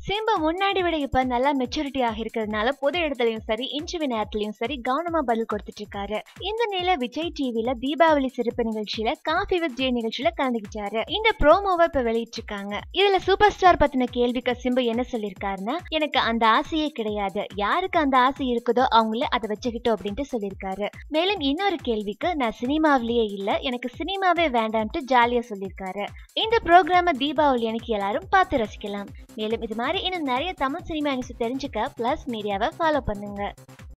சிம்பு முன்னாடி விட இப்ப நல்லா மெச்சூரிட்டி ஆகி இருக்கிறதுனால பொது இடத்துலயும் சரி இன்டர்வியூ நேரத்திலயும் சரி கவனமா பதில் கொடுத்துட்டு இருக்காரு இந்த நிலையில விஜய் டிவில தீபாவளி சிறப்பு நிகழ்ச்சியில காஃபி வித் ஜே நிகழ்ச்சியில கலந்துக்கிட்டாரு இந்த ப்ரோமோவை இப்ப வெளியிட்டிருக்காங்க இதுல சூப்பர் ஸ்டார் பத்தின கேள்விக்கு சிம்பு என்ன சொல்லியிருக்காருன்னா எனக்கு அந்த ஆசையே கிடையாது யாருக்கு அந்த ஆசை இருக்குதோ அவங்களே அதை வச்சுக்கிட்டோம் அப்படின்ட்டு சொல்லியிருக்காரு மேலும் இன்னொரு கேள்விக்கு நான் சினிமாவிலேயே இல்ல எனக்கு சினிமாவே வேண்டாம்ட்டு ஜாலியா சொல்லியிருக்காரு இந்த ப்ரோக்ராம தீபாவளி அன்னைக்கு எல்லாரும் பார்த்து ரசிக்கலாம் மேலும் இது மாதிரி இன்னும் நிறைய தமிழ் சினிமா நியூஸ் தெரிஞ்சுக்க பிளஸ் மீடியாவை ஃபாலோ பண்ணுங்க